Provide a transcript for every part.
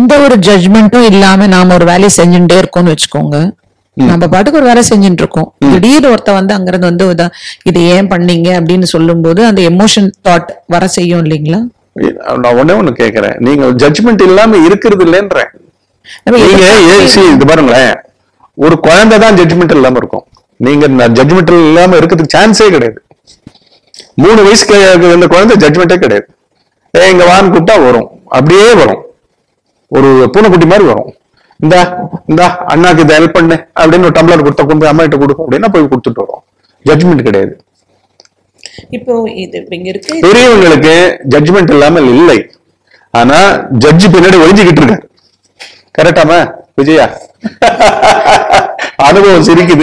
எந்த ஒரு ஜட்ஜ்மெண்ட்டும் இல்லாம நாம ஒரு வேலையை செஞ்சுட்டே இருக்கோம்னு வச்சுக்கோங்க நம்ம பாட்டுக்கு ஒரு வேலை செஞ்சுட்டு இருக்கோம் திடீர்னு ஒருத்த வந்து அங்கிருந்து வந்து இதா- இது ஏன் பண்ணீங்க அப்படின்னு சொல்லும்போது அந்த எமோஷன் தாட் வர செய்யும் இல்லைங்களா நான் ஒண்ணே ஒண்ணு கேக்குறேன் நீங்க ஜட்ஜ்மெண்ட் இல்லாம இருக்கிறது இல்லைன்றேன் நம்ம நீங்க எதுக்காக ஏ- see, இது பாருங்களேன் ஒரு குழந்தை தான் ஜட்ஜ்மெண்ட் இல்லாம இருக்கும் நீங்க ஜட்ஜ்மெண்ட் இல்லாம இருக்கிறதுக்கு சான்ஸே கிடையாது மூணு வயசுக்கு இந்த குழந்தை ஜட்ஜ்மெண்ட்டே கிடையாது ஏ இங்க வான்னு கூப்பிட்டா வரும் அப்படியே வரும் ஒரு பூனைக்குட்டி மாதிரி வரும் இந்தா இந்தா அண்ணாக்கு இதை ஹெல்ப் பண்ணு அப்படின்னு ஒரு டம்ளர் கொடுத்தா கொண்டு போய் அம்மா கிட்ட கொடு அப்படின்னா போய் கொடுத்துட்டு வரும் ஜட்ஜ்மெண்ட் கிடையாது இப்போ இது இப்ப இங்க இருக்கு பெரியவங்களுக்கு ஜட்ஜ்மெண்ட் இல்லாமல் இல்லை ஆனா ஜட்ஜ் பின்னாடி ஒழிஞ்சுக்கிட்டு இருக்காரு கரெக்டாமா விஜயா அனுபவம் சிரிக்குது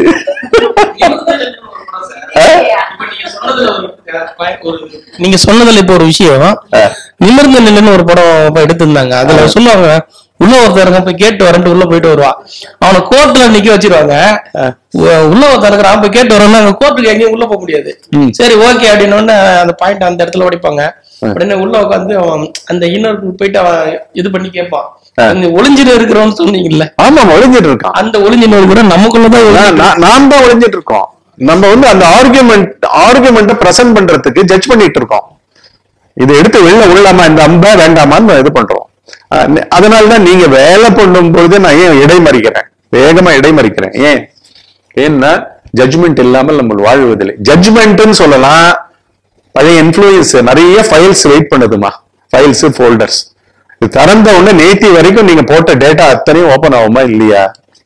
நீங்க சொன்னதுல இப்ப ஒரு விஷயம் நிமிர்ந்த நிலைன்னு ஒரு படம் இப்ப எடுத்திருந்தாங்க அதுல சொல்லுவாங்க உள்ள ஒருத்தருங்க போய் கேட்டு வரேன்ட்டு உள்ள போயிட்டு வருவான் அவனை கோர்ட்ல நிக்க வச்சிருவாங்க உ- உள்ள ஒருத்தர் இருக்கிறான் போய் கேட்டு வரேன்னா அங்க கோர்ட்டுக்கு எங்கேயும் உள்ள போக முடியாது சரி ஓகே அப்படின்னு உடனே அந்த பாயிண்ட் அந்த இடத்துல உடைப்பாங்க உடனே உள்ள உட்காந்து அவன் அந்த இன்னொரு போயிட்டு அவன் இது பண்ணி கேட்பான் அந்த ஒளிஞ்சிட்டு இருக்கிறவன்னு சொன்னீங்கல்ல ஆமா ஒழிஞ்சிட்டு இருக்கான் அந்த ஒளிஞ்சின்னு இருக்கிற நமக்குள்ளதான் நான் ஒளிஞ்சிட்டு நான் நாம் தான் ஒழிஞ்சிட்டு இருக்கோம் நம்ம வந்து அந்த ஆர்குமெண்ட் ஆர்குமெண்ட்டை பிரசன்ட் பண்றதுக்கு ஜட்ஜ் பண்ணிட்டு இருக்கோம் இதை எடுத்து வெளில விடலாமா இந்த அம்பா வேண்டாமான்னு இது பண்றோம் அஹ் நி- அதனாலதான் நீங்க வேலை பண்ணும் பொழுது நான் ஏன் இடைமறிக்கிறேன் வேகமா இடைமறிக்கிறேன் ஏன் ஏன்னா ஜட்ஜ்மெண்ட் இல்லாமல் நம்ம வாழ்வதில்லை ஜட்ஜ்மெண்ட்னு சொல்லலாம் பழைய இன்ஃபுளுயன்ஸ் நிறைய ஃபைல்ஸ் வெயிட் பண்ணுதுமா ஃபைல்ஸ் ஃபோல்டர்ஸ் இது திறந்த உடனே நேத்தி வரைக்கும் நீங்க போட்ட டேட்டா அத்தனையும் ஓபன் ஆகுமா இல்லையா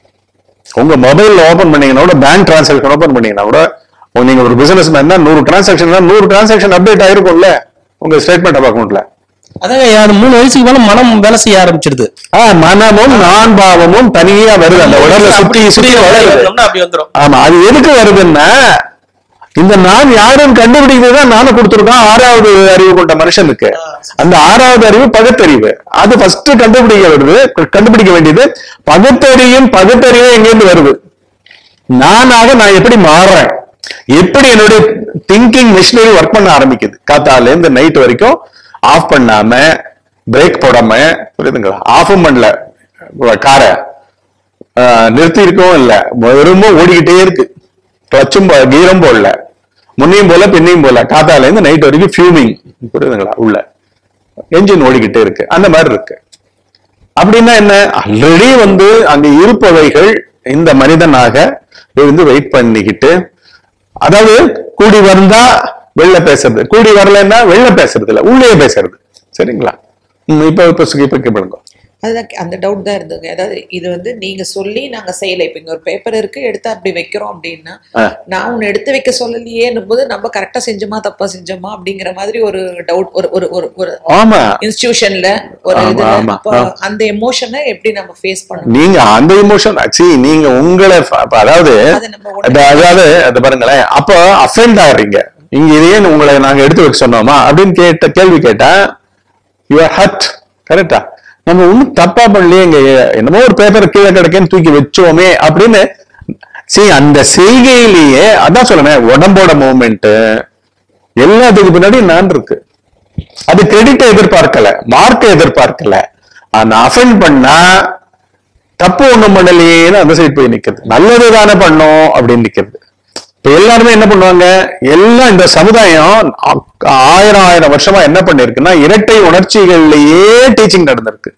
உங்க மொபைல்ல ஓபன் பண்ணீங்கன்னா கூட பேங்க் டிரான்சாக்ஷன் ஓபன் பண்ணீங்கன்னா கூட உங்க- நீங்க ஒரு பிசினஸ் மேன் நூறு டிரான்சாக்ஷன் நூறு டிரான்சாக்ஷன் அப்டேட் ஆயிருக்கும்ல உங்க ஸ்டேட்மெண்ட் அக்கௌண்ட்ல அதாங்க அது மூணு வயசுக்கு மேல மனம் வேலை செய்ய ஆரம்பிச்சிருது ஆ மனமும் நான் பாவமும் தனியா வருது அந்த உடல்ல சுத்தி சுத்தி வளருது வந்தோம்னா அப்படி வந்துரும் ஆமா அது எதுக்கு வருதுன்னா இந்த நான் யாருன்னு கண்டுபிடிக்கிறது தான் நானும் கொடுத்துருக்கோம் ஆறாவது அறிவு கொண்ட மனுஷனுக்கு அந்த ஆறாவது அறிவு பகுத்தறிவு அது ஃபர்ஸ்ட் கண்டுபிடிக்க வருது கண்டுபிடிக்க வேண்டியது பகுத்தறியும் பகுத்தறிவும் எங்கேருந்து வருது நானாக நான் எப்படி மாறுறேன் எப்படி என்னுடைய திங்கிங் மிஷினரி ஒர்க் பண்ண ஆரம்பிக்குது காத்தால இருந்து நைட் வரைக்கும் ஆஃப் பண்ணாம பிரேக் போடாம புரியுதுங்களா ஆஃபும் பண்ணல காரை நிறுத்தி இருக்கவும் இல்ல வெறும் ஓடிக்கிட்டே இருக்கு கிளச்சும் கீரம் போடல முன்னையும் போல பின்னையும் போல காத்தால இருந்து நைட் வரைக்கும் ஃபியூமிங் புரியுதுங்களா உள்ள என்ஜின் ஓடிக்கிட்டே இருக்கு அந்த மாதிரி இருக்கு அப்படின்னா என்ன ஆல்ரெடி வந்து அங்க இருப்பவைகள் இந்த மனிதனாக இருந்து வெயிட் பண்ணிக்கிட்டு அதாவது கூடி வந்தா வெளில பேசுறது கூடி வரலைன்னா வெளில பேசுறது இல்ல உள்ளே பேசுறது சரிங்களா ம், இப்ப இப்ப இப்ப கேளுங்க அதுதான் அந்த டவுட் தான் இருந்ததுங்க அதாவது இது வந்து நீங்க சொல்லி நாங்க செய்யல இப்ப இங்க ஒரு பேப்பர் இருக்கு எடுத்து அப்படி வைக்கிறோம் அப்படின்னா ஆ. நான் உன்னை எடுத்து வைக்க சொல்லலையேன்னும் போது நம்ம கரெக்டா செஞ்சோமா தப்பா செஞ்சோமா அப்படிங்கிற மாதிரி ஒரு டவுட் ஒரு ஒரு ஒரு ஒரு ஆமா இன்ஸ்டிடியூஷன்ல ஒரு ஆமா, இதுல ஆமா, அப்போ ஆமா. அந்த எமோஷனை எப்படி நம்ம ஃபேஸ் பண்ணணும் நீங்க அந்த இமோஷன் ஆக்சுவலி நீங்க உங்களை ஃப- அப்ப அதாவது அதை நம்ம உடனே- அது- அதாவது அது பாருங்களேன் அப்ப அஃபெண்ட் ஆகுறீங்க இங்க இதே உங்களை நாங்க எடுத்து வைக்க சொன்னோமா அப்படின்னு கேட்ட கேள்வி கேட்டா யூஆர் ஹட் கரெக்டா நம்ம ஒண்ணும் தப்பா பண்ணலையே இங்க என்னமோ ஒரு பேப்பர் கீழே கிடக்கேன்னு தூக்கி வச்சோமே அப்படின்னு சரி அந்த செய்கையிலேயே அதான் சொல்லுவேன் உடம்போட மூமெண்ட் எல்லாத்துக்கு பின்னாடி நான் இருக்கு அது கிரெடிட் எதிர்பார்க்கல மார்க் எதிர்பார்க்கல ஆனா அஃபெண்ட் பண்ணா தப்பு ஒண்ணும் பண்ணலையேன்னு அந்த சைடு போய் நிக்கிறது நல்லது தானே பண்ணோம் அப்படின்னு நிக்கிறது இப்ப எல்லாருமே என்ன பண்ணுவாங்க எல்லாம் இந்த சமுதாயம் ஆ- ஆயிரம் ஆயிரம் வருஷமா என்ன பண்ணிருக்குன்னா இரட்டை உணர்ச்சிகள்லயே டீச்சிங் நடந்திருக்கு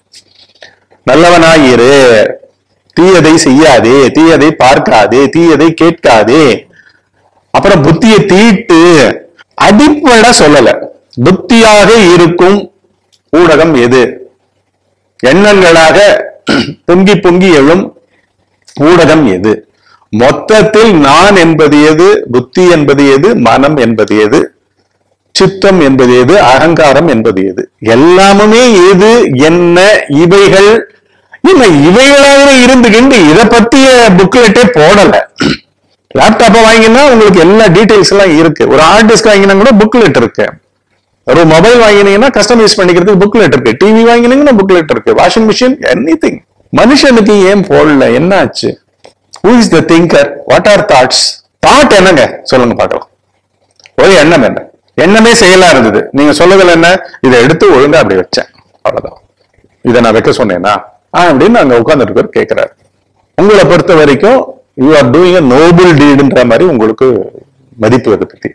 நல்லவனாயிரு தீயதை செய்யாதே தீயதை பார்க்காதே தீயதை கேட்காதே அப்புறம் புத்தியை தீட்டு அடிப்படை சொல்லல புத்தியாக இருக்கும் ஊடகம் எது எண்ணங்களாக பொங்கி பொங்கி எழும் ஊடகம் எது மொத்தத்தில் நான் என்பது எது புத்தி என்பது எது மனம் என்பது எது சித்தம் என்பது எது அகங்காரம் என்பது எது எல்லாமுமே எது என்ன இவைகள் இல்ல இவைகளாக இருந்துகிண்டு இதை பத்திய புக்லெட்டே போடல லேப்டாப்பை வாங்கினா உங்களுக்கு எல்லா டீடைல்ஸ் எல்லாம் இருக்கு ஒரு ஹார்ட் டிஸ்க் வாங்கினா கூட புக்லெட் இருக்கு ஒரு மொபைல் வாங்கினீங்கன்னா கஸ்டமைஸ் பண்ணிக்கிறதுக்கு புக்லெட் இருக்கு டிவி வாங்கினீங்கன்னா புக்லெட் இருக்கு வாஷிங் மிஷின் எனி மனுஷனுக்கு ஏன் போடல என்ன ஆச்சு who is the thinker what are thoughts thought என்னங்க சொல்லுங்க பார்க்கலாம் ஒரு எண்ணம் என்ன எண்ணமே செயலா இருந்தது நீங்க சொல்லுதல் என்ன இதை எடுத்து ஒழுங்கா அப்படி வச்சேன் அவ்வளவுதான் இதை நான் வைக்க சொன்னேனா ஆ அப்படின்னு அங்க உட்கார்ந்துருக்கார் கேட்கிறாரு உங்களை பொறுத்த வரைக்கும் you are doing a noble டீடுன்ற மாதிரி உங்களுக்கு மதிப்பு அதை பத்தி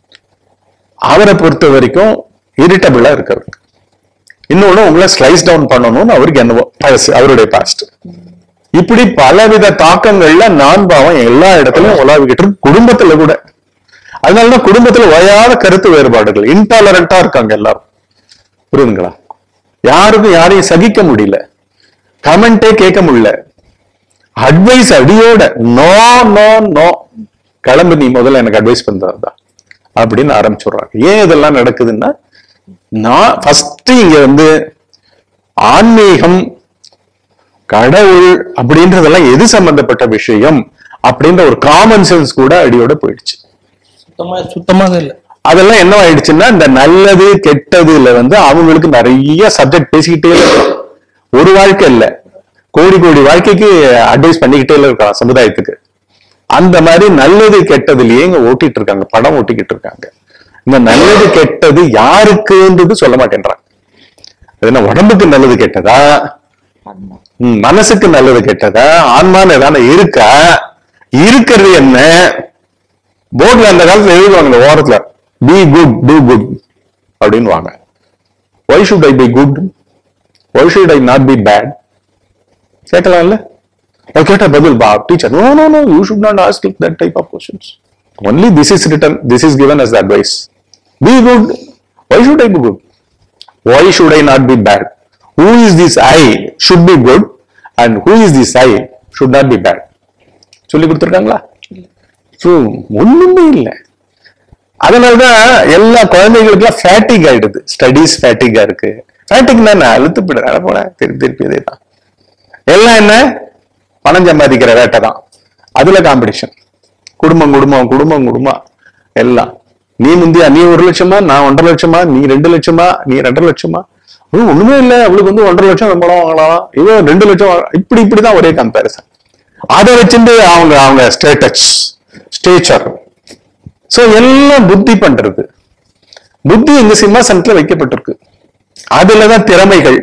அவரை பொறுத்த வரைக்கும் இரிட்டபிளா இருக்கிறது இன்னொன்னு உங்களை ஸ்லைஸ் டவுன் பண்ணணும்னு அவருக்கு என்னவோ பழசு அவருடைய பாஸ்ட் இப்படி பலவித தாக்கங்கள்ல நான் பாவம் எல்லா இடத்துலயும் உலாவிக்கிட்டு இருக்கு குடும்பத்துல கூட அதனாலதான் குடும்பத்துல ஓயாத கருத்து வேறுபாடுகள் இன்டாலரண்டா இருக்காங்க எல்லாரும் புரியுதுங்களா யாருக்கும் யாரையும் சகிக்க முடியல கமெண்டே கேட்க முடியல அட்வைஸ் அடியோட நோ நோ நோ கிளம்பு நீ முதல்ல எனக்கு அட்வைஸ் பண்றதா அப்படின்னு ஆரம்பிச்சுடுறாங்க ஏன் இதெல்லாம் நடக்குதுன்னா நான் ஃபர்ஸ்ட் இங்க வந்து ஆன்மீகம் கடவுள் அப்படின்றதெல்லாம் எது சம்பந்தப்பட்ட விஷயம் அப்படின்ற ஒரு காமன் சென்ஸ் கூட அடியோட போயிடுச்சு சுத்தமா சுத்தமாக இல்ல அதெல்லாம் என்ன ஆயிடுச்சுன்னா இந்த நல்லது கெட்டதுல வந்து அவங்களுக்கு நிறைய சப்ஜெக்ட் பேசிக்கிட்டே இருக்கலாம் ஒரு வாழ்க்கை இல்ல கோடி கோடி வாழ்க்கைக்கு அட்வைஸ் பண்ணிக்கிட்டே இருக்கலாம் சமுதாயத்துக்கு அந்த மாதிரி நல்லது கெட்டதுலயே இங்க ஓட்டிட்டு இருக்காங்க படம் ஓட்டிக்கிட்டு இருக்காங்க இந்த நல்லது கெட்டது யாருக்குன்றது சொல்ல மாட்டேன்றாங்க அது என்ன உடம்புக்கு நல்லது கெட்டதா ம், மனசுக்கு நல்லது கெட்டதா ஆன்மான்னு ஏதாவது இருக்கா இருக்கிறது என்ன போர்ட்ல அந்த காலத்துல எழுதுவாங்க இந்த ஓரத்துல பி குட் டூ குட் அப்படின்னு வாங்க why should I be good why should I not be bad கேட்கலாம்ல அது கேட்ட பதில் பா teacher no no no you should not ask that type of questions only this is written this is given as the advice be good why should i be good why should i not be bad who is this i should be good and who is this i should not be bad சொல்லி கொடுத்துருக்காங்களா so ஒண்ணுமே இல்லை அதனாலதான் எல்லா குழந்தைகளுக்குலாம் fatigue ஆயிடுது studies ஃபேட்டிக்கா இருக்கு ஃபேட்டிக்னா நான் அழுத்து போயிடுறேன் போல திருப்பி திருப்பி இதே தான் எல்லாம் என்ன பணம் சம்பாதிக்கிற வேட்டை தான் அதுல காம்படிஷன் குடும்பம் குடும்பம் குடும்பம் குடும்பம் எல்லாம் நீ முந்தியா நீ ஒரு லட்சமா நான் ஒன்றரை லட்சமா நீ ரெண்டு லட்சமா நீ ரெண்டரை லட்சமா ஓ, ஒண்ணுமே இல்ல அவளுக்கு வந்து ஒன்றரை லட்சம் சம்பளம் வாங்கலாம் இவன் ரெண்டு லட்சம் வாங்கலாம். இப்படி இப்படிதான் ஒரே கம்பேரிசன் அதை வச்சுட்டு அவங்க அவங்க ஸ்டேட்டஸ் ஸ்டேச்சர் சோ எல்லாம் புத்தி பண்றது புத்தி எங்க சிம்மாசனத்துல வைக்கப்பட்டிருக்கு அதுலதான் திறமைகள்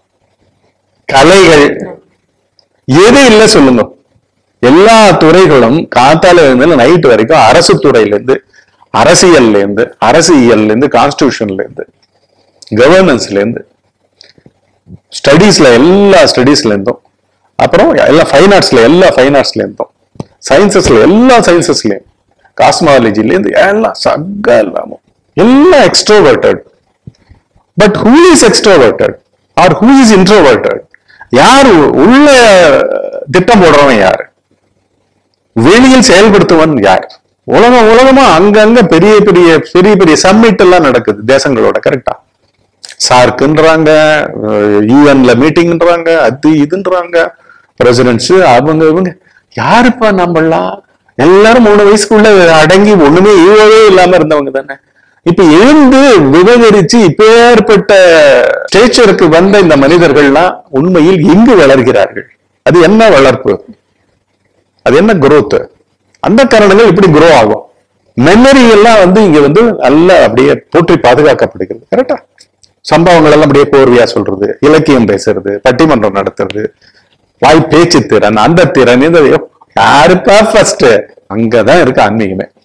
கலைகள் எது இல்ல சொல்லுங்க எல்லா துறைகளும் காத்தால இருந்து நைட் வரைக்கும் அரசு துறையில இருந்து அரசியல்ல இருந்து அரசியல்ல இருந்து கான்ஸ்டிடியூஷன்ல இருந்து கவர்னன்ஸ்ல இருந்து ஸ்டடீஸ்ல எல்லா ஸ்டடீஸ்ல இருந்தும் அப்புறம் எல்லா ஃபைன் ஆர்ட்ஸ்ல எல்லா ஃபைன் ஆர்ட்ஸ்ல இருந்தும் சயின்சஸ்ல எல்லா சயின்சஸ்லயும் காஸ்மாலஜில இருந்து எல்லாம் சக்க எல்லாமும் எல்லாம் extroverted but who is extroverted are who is introverted யார் உள்ள திட்டம் போடுறவன் யாரு வெளியில் செயல்படுத்துவன் யார் உலகம் உலகமா அங்கங்க பெரிய பெரிய பெரிய பெரிய சம்மிட் எல்லாம் நடக்குது தேசங்களோட கரெக்டா சார்க்குன்றாங்க யூஎன்ல மீட்டிங்ன்றாங்க அது இதுன்றாங்க பிரசிடென்ட்ஸ் அவங்க இவங்க யாருப்பா நம்மளாம் எல்லாரும் மூணு வயசுக்குள்ள அடங்கி ஒண்ணுமே ஈழவே இல்லாம இருந்தவங்க தானே இப்ப எழுந்து விவகரிச்சு இப்பேற்பட்ட ஸ்டேச்சருக்கு வந்த இந்த மனிதர்கள்லாம் உண்மையில் எங்கு வளர்கிறார்கள் அது என்ன வளர்ப்பு அது என்ன growth அந்த காரணங்கள் இப்படி grow ஆகும் மெமரி எல்லாம் வந்து இங்க வந்து நல்லா அப்படியே போற்றி பாதுகாக்கப்படுகிறது கரெக்டா சம்பவங்கள் எல்லாம் அப்படியே கோர்வையா சொல்றது இலக்கியம் பேசுறது பட்டிமன்றம் நடத்துறது வாய் பேச்சு திறன் அந்த திறன் இந்த யாருப்பா ஃபர்ஸ்ட் அங்கதான் இருக்கு ஆன்மீகமே